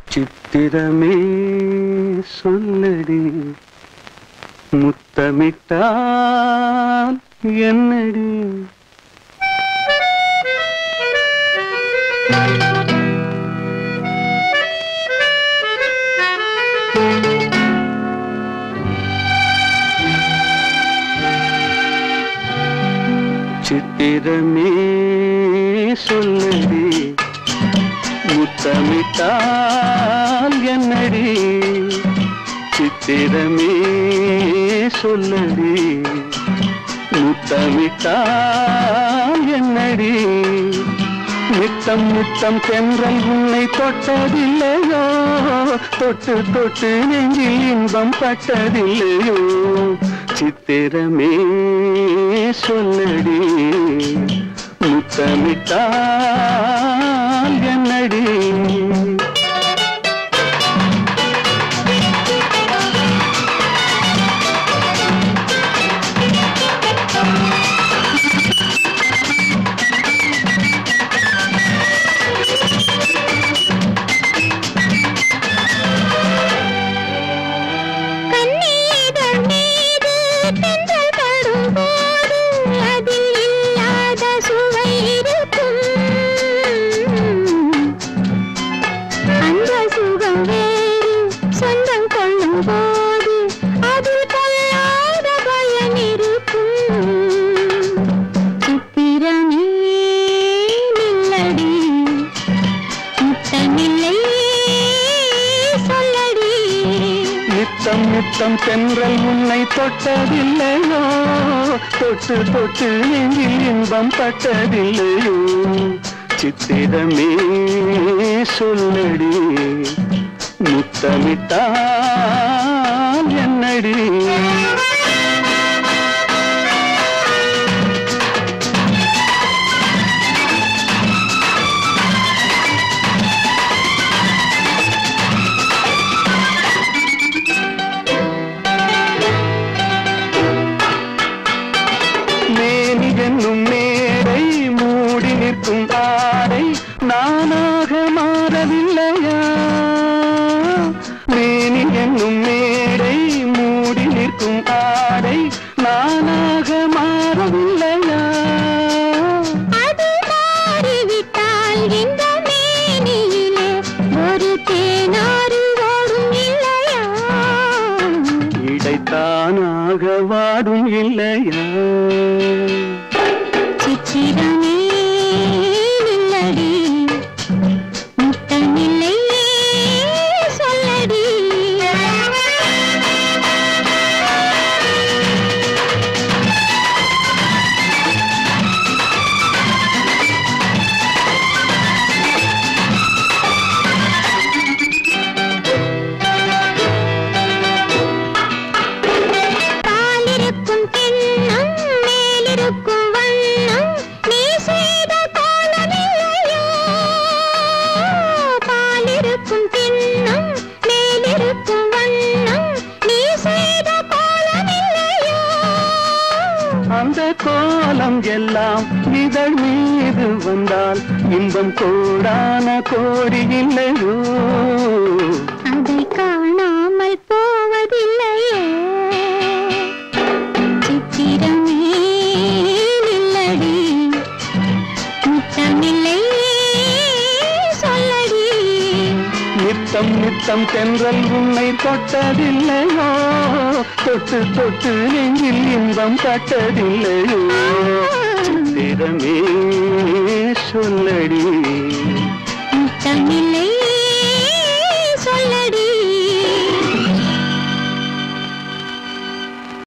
சித்திரமே சொல்லடி முத்தமிட்டால் என்னடி சித்திரமே சொல்லடி முத்தமிட்டால் என்னடி சித்திரமே சொல்லடி முத்தமிட்டால் என்னடி நித்தம் நித்தம் தென்றல் உன்னை தொட்டதில்லையோ தொட்டு தொட்டு நெஞ்சில் இன்பம் பட்டதில்லையோ சித்திரமே சொல்லடி முத்தமிட்டால் என்னடி கண்ணீதழ் மீது தென்றல் படும்போது அதில் இல்லாத சுவை இருக்கும் அந்த சுகம் வேறு சொந்தம் கொள்ளும் போது அதில் கொள்ளாத பயன் இருக்கும் சித்திரமே நில்லடி முத்தமில்லை சொல்லடி நித்தம் நித்தம் தென்றல் உன்னை தொட்டதில்லையோ தொட்டு தொட்டு நெஞ்சில் இன்பம் பட்டதில்லையோ சித்திரமே சொல்லடி முத்தமிட்டால் என்னடி மேனி என்னும் மேடை மூடி நிற்கும் ஆடை நானாக மாறவில்லையா மேனி என்னும் மேடை மூடி நிற்கும் ஆடை நானாக மாறவில்லையா அது மாறிவிட்டால் இந்த மேனியிலே ஒரு தேனாறு ஓடும் இல்லையா இடைத்தானாக வாடும் இல்லையா சித்திரமே நில்லடி முத்தமில்லை சொல்லடி பாலிருக்கும் கிண்ணம் மேலிருக்கும் வண்ணம் நீ செய்த கோலமில்லையோ பாலிருக்கும் கிண்ணம் மேலிருக்கும் வண்ணம் நீ செய்த கோலமில்லையோ அந்த கோலம் எல்லாம் இதழ் மீது வந்தால் இன்பம் கோடான கோடி இல்லையோ அதை காணாமல் போவதில்லையே சித்திரமே நில்லடி முத்தமில்லை சொல்லடி நித்தம் நித்தம் தென்றல் உன்னை தொட்டதில்லையோ தொட்டு தொட்டு நெஞ்சில் இன்பம் பட்டதில்லையோ